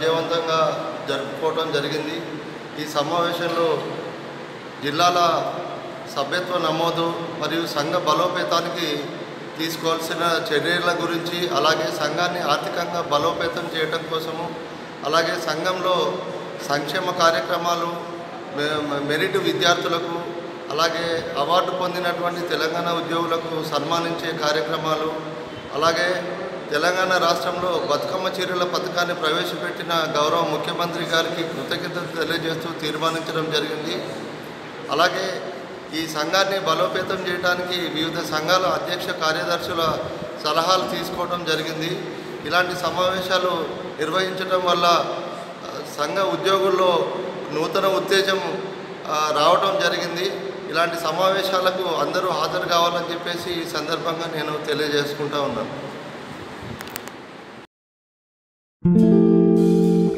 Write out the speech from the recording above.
విజయవంతంగా జరుపుకోవటం జరిగింది ఈ సమావేశంలో జిల్లాల సభ్యత్వ నమోదు మరియు సంఘ బలోపేతానికి తీసుకోవాల్సిన చర్యల గురించి అలాగే సంఘాన్ని ఆర్థికంగా బలోపేతం చేయడం కోసము అలాగే సంఘంలో సంక్షేమ కార్యక్రమాలు మె- మెరిట్ విద్యార్థులకు అలాగే అవార్డు పొందినటువంటి తెలంగాణ ఉద్యోగులకు సన్మానించే కార్యక్రమాలు అలాగే తెలంగాణ రాష్ట్రంలో బతుకమ్మ చీరల పథకాన్ని ప్రవేశపెట్టిన గౌరవ ముఖ్యమంత్రి గారికి కృతజ్ఞతలు తెలియజేస్తూ తీర్మానించడం జరిగింది అలాగే ఈ సంఘాన్ని బలోపేతం చేయడానికి వివిధ సంఘాల అధ్యక్ష కార్యదర్శుల సలహాలు తీసుకోవడం జరిగింది ఇలాంటి సమావేశాలు నిర్వహించడం వల్ల ఆ, సంఘ ఉద్యోగుల్లో నూతన ఉత్తేజం ఆ, రావడం జరిగింది ఇలాంటి సమావేశాలకు అందరూ హాజరు కావాలని చెప్పేసి ఈ సందర్భంగా నేను తెలియజేసుకుంటా ఉన్నాను